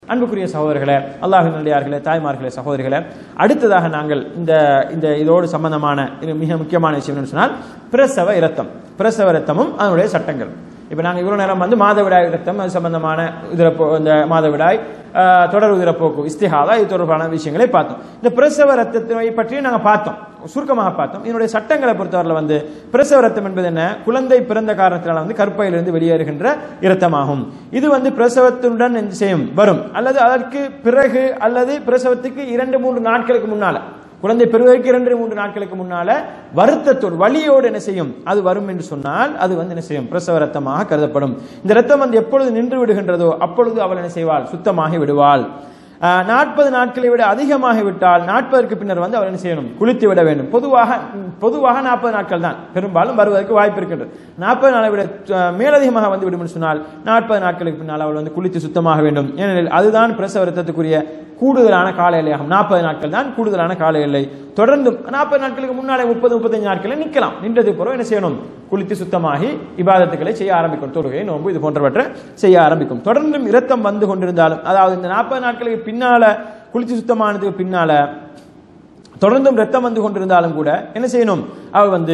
அன்புக்குரிய சகோதரர்களே அல்லாஹின் நல்லியார்களே தாய்மார்களே சகோதரிகளே அடுத்ததாக நாங்கள் இந்த இந்த இதோடு சம்பந்தமான இது மிக முக்கியமான விஷயம் என்னன்னு சொன்னால் பிரசவ இரத்தம் பிரசவ இரத்தமும் அதனுடைய சட்டங்கள் இப்போ நாங்கள் இவ்வளோ நேரம் வந்து மாதவிடாய் இரத்தம் அது சம்பந்தமான உதிரப்போ இந்த மாதவிடாய் ஆஹ், தொடர் உதிரப்போக்கு இஸ்திஹாதா இது தொடர்பான விஷயங்களை பார்த்தோம் இந்த பிரசவ ரத்தத்தை பற்றி நாங்கள் பார்த்தோம் சுருக்கமாக பார்த்தோம் இதனுடைய சட்டங்களை பொறுத்தவரையில் வந்து பிரசவ ரத்தம் என்பது என்ன குழந்தை பிறந்த காரணத்தினால வந்து கற்பையிலிருந்து வெளியேறுகின்ற இரத்தமாகும் இது வந்து பிரசவத்துடன் என்ன செய்யும் வரும் அல்லது அதற்கு பிறகு அல்லது பிரசவத்துக்கு இரண்டு மூன்று நாட்களுக்கு முன்னால குழந்தை பெறுவதற்கு இரண்டு மூன்று நாட்களுக்கு முன்னால வருத்தத்தோடு வலியோடு என்ன செய்யும் அது வரும் என்று சொன்னால் அது வந்து என்ன செய்யும் பிரசவ ரத்தமாக கருதப்படும் இந்த ரத்தம் வந்து எப்பொழுது நின்று விடுகின்றதோ அப்பொழுது அவள் என்ன செய்வாள் சுத்தமாகி விடுவாள் நாற்பது நாட்களை விட அதிகமாகி விட்டால் நாற்பதற்கு பின்னர் வந்து அவர் என்ன செய்யணும் குளித்து விட வேண்டும் பொதுவாக ம், பொதுவாக நாற்பது நாட்கள் தான் பெரும்பாலும் வருவதற்கு வாய்ப்பு இருக்கின்றது நாற்பது நாளை விட அஹ், மேலதிகமாக வந்து விடும் என்று சொன்னால் நாற்பது நாட்களுக்கு பின்னால் அவள் வந்து குளித்து சுத்தமாக வேண்டும் ஏனெனில் அதுதான் பிரசவ ரத்தத்துக்குரிய கூடுதலான கால எல்லையாகும் நாற்பது நாட்கள் தான் கூடுதலான கால எல்லை தொடர்ந்து நாற்பது நாட்களுக்கு முன்னாலே முப்பது முப்பத்தஞ்சு நாட்களை நிற்கலாம் நின்றது பிறகு என்ன செய்யணும் குளித்து சுத்தமாகி இபாதத்துக்களை செய்ய ஆரம்பிக்கும் தொழுகை நோன்பு இது போன்றவற்றை செய்ய ஆரம்பிக்கும் தொடர்ந்தும் இரத்தம் வந்து கொண்டிருந்தாலும் அதாவது இந்த நாற்பது நாட்களுக்கு பின்னால குளித்து சுத்தமானதுக்கு பின்னால தொடர்ந்தும் ரத்தம் வந்து கொண்டிருந்தாலும் கூட என்ன செய்யணும் அவ வந்து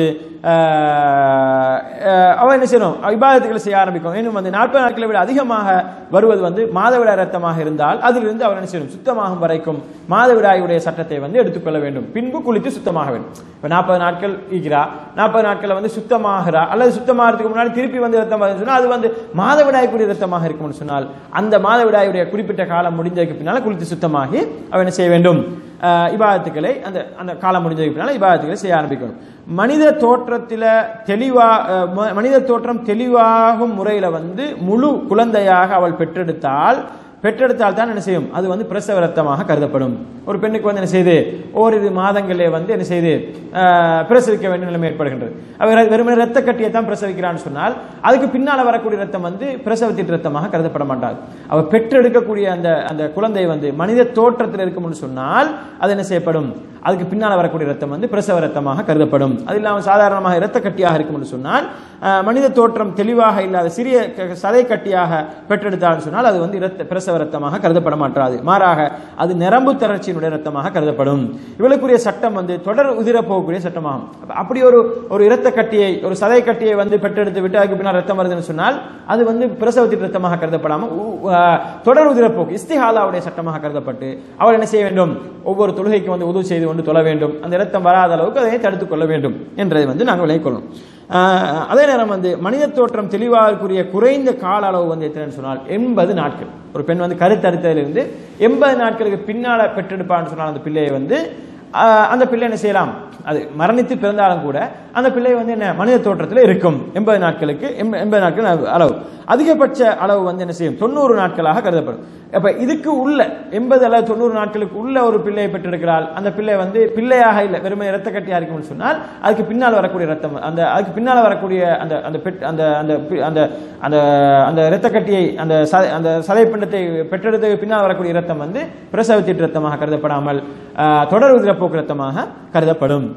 ஆஹ், ஆஹ், அவ என்ன செய்யணும் இபாதத்துக்களை செய்ய ஆரம்பிக்கும் இன்னும் வந்து நாற்பது நாட்களை விட அதிகமாக வருவது வந்து மாதவிடாய் ரத்தமாக இருந்தால் அதிலிருந்து அவர் என்ன செய்யணும் சுத்தமாகும் வரைக்கும் மாதவிடாயுடைய சட்டத்தை வந்து எடுத்துக்கொள்ள வேண்டும் பின்பு குளித்து சுத்தமாக வேண்டும் இப்ப நாற்பது நாட்கள் ஈகிறா நாற்பது நாட்கள் வந்து சுத்தமாகிறா அல்லது சுத்தமாகிறதுக்கு முன்னாடி திருப்பி வந்து ரத்தம் வருதுன்னு சொன்னா அது வந்து மாதவிடாய்க்குரிய ரத்தமாக இருக்கும்னு சொன்னால் அந்த மாதவிடாயுடைய குறிப்பிட்ட காலம் முடிஞ்சதுக்கு பின்னால குளித்து சுத்தமாகி அவ என்ன செய்ய வேண்டும் ஆஹ் இபாதத்துக்களை அந்த அந்த காலம் முடிஞ்சதுக்கு பின்னால இபாதத்துக்களை செய்ய ஆரம்பிக்கணும் மனித தோற்றத்தில் தெளிவா அஹ் ம- மனித தோற்றம் தெளிவாகும் முறையில வந்து முழு குழந்தையாக அவள் பெற்றெடுத்தால் பெற்றெடுத்தால் தான் என்ன செய்யும் அது வந்து பிரசவ ரத்தமாக கருதப்படும் ஒரு பெண்ணுக்கு வந்து என்ன செய்யுது ஓரிரு மாதங்களே வந்து என்ன செய்யுது ஆஹ் பிரசவிக்க வேண்டிய நிலைமை ஏற்படுகின்றது அவர் வெறுமனே ரத்த கட்டியை தான் பிரசவிக்கிறான்னு சொன்னால் அதுக்கு பின்னால வரக்கூடிய ரத்தம் வந்து பிரசவத்தின் ரத்தமாக கருதப்பட மாட்டாது அவர் பெற்றெடுக்கக்கூடிய அந்த அந்த குழந்தை வந்து மனித தோற்றத்தில் இருக்கும்னு சொன்னால் அது என்ன செய்யப்படும் அதுக்கு பின்னால் வரக்கூடிய ரத்தம் வந்து பிரசவ ரத்தமாக கருதப்படும் அது இல்லாமல் சாதாரணமாக இரத்த கட்டியாக இருக்கும் என்று சொன்னால் ஆஹ், மனித தோற்றம் தெளிவாக இல்லாத சிறிய க- சதை கட்டியாக பெற்றெடுத்தாலும் சொன்னால் அது வந்து இரத்த பிரசவ ரத்தமாக கருதப்பட மாட்டாது மாறாக அது நரம்பு தளர்ச்சியினுடைய ரத்தமாக கருதப்படும் இவளுக்குரிய சட்டம் வந்து தொடர் உதிர போகக்கூடிய சட்டமாகும் அப்ப அப்படி ஒரு ஒரு இரத்த கட்டியை ஒரு சதை கட்டியை வந்து பெற்றெடுத்து விட்டு அதுக்கு பின்னால் ரத்தம் வருதுன்னு சொன்னால் அது வந்து பிரசவத்தின் ரத்தமாக கருதப்படாமல் உ- ஆஹ், தொடர் உதிரப்போக்கு இஸ்திஹாலாவுடைய சட்டமாக கருதப்பட்டு அவள் என்ன செய்ய வேண்டும் ஒவ்வொரு தொழுகைக்கு வந்து உதவி செய்து கொண்டு தொழ வேண்டும் அந்த இரத்தம் வராத அளவுக்கு அதை தடுத்துக் கொள்ள வேண்டும் என்பதை வந்து நாங்கள் விளங்கிக் கொள்ளணும் ஆஹ், அதே நேரம் வந்து மனித தோற்றம் தெளிவாகக்கூடிய குறைந்த கால அளவு வந்து எத்தனைன்னு சொன்னால் எண்பது நாட்கள் ஒரு பெண் வந்து கருத்தரித்ததிலிருந்து எண்பது நாட்களுக்கு பின்னால பெற்றெடுப்பான்னு சொன்னால் அந்த பிள்ளையை வந்து ஆஹ், அந்த பிள்ளை என்ன செய்யலாம் அது மரணித்து பிறந்தாலும் கூட அந்த பிள்ளை வந்து என்ன மனித தோற்றத்தில் இருக்கும் எண்பது நாட்களுக்கு எண்ப- எண்பது நாட்கள் அளவு- அளவு அதிகபட்ச அளவு வந்து என்ன செய்யும் தொண்ணூறு நாட்களாக கருதப்படும் அப்ப இதுக்கு உள்ள எண்பது அல்லது தொண்ணூறு நாட்களுக்கு உள்ள ஒரு பிள்ளையை பெற்றெடுக்கிறாள் அந்த பிள்ளை வந்து பிள்ளையாக இல்லை வெறுமை இரத்த கட்டியா இருக்கும்னு சொன்னால் அதுக்கு பின்னால் வரக்கூடிய ரத்தம் அந்த அதுக்கு பின்னால் வரக்கூடிய அந்த அந்த பெட் அந்த அந்த பி- அந்த அந்த அந்த இரத்த கட்டியை அந்த சதை அந்த சதை பிண்டத்தை பெற்றெடுத்து பின்னால் வரக்கூடிய இரத்தம் வந்து பிரசவத்திட்டு ரத்தமாக கருதப்படாமல் ஆஹ், தொடர் உதிரப்போக்கு ரத்தமாக கருதப்படும்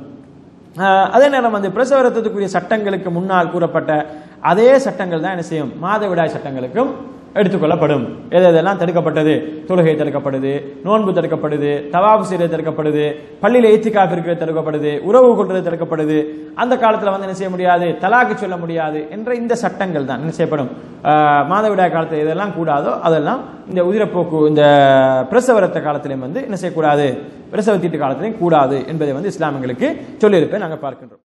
ஆஹ் அதே நேரம் வந்து பிரசவ ரத்தத்துக்குரிய சட்டங்களுக்கு முன்னால் கூறப்பட்ட அதே சட்டங்கள் தான் என்ன செய்யும் மாதவிடாய் சட்டங்களுக்கும் எடுத்துக்கொள்ளப்படும் எது எதெல்லாம் தடுக்கப்பட்டது தொழுகை தடுக்கப்படுது நோன்பு தடுக்கப்படுது தவாபு செய்வது தடுக்கப்படுது பள்ளியில் ஏத்திக்காப்பு இருக்கிறது தடுக்கப்படுது உறவு கொள்வது தடுக்கப்படுது அந்த காலத்தில் வந்து என்ன செய்ய முடியாது தலாக்கு சொல்ல முடியாது என்ற இந்த சட்டங்கள் தான் என்ன செய்யப்படும் ஆஹ் மாதவிடாய் காலத்தில் எதெல்லாம் கூடாதோ அதெல்லாம் இந்த உதிரப்போக்கு இந்த பிரசவ ரத்த காலத்திலையும் வந்து என்ன செய்யக்கூடாது பிரசவ தீட்டு காலத்திலையும் கூடாது என்பதை வந்து இஸ்லாமியங்களுக்கு சொல்லியிருப்பேன் நாங்கள் பார்க்கின்றோம்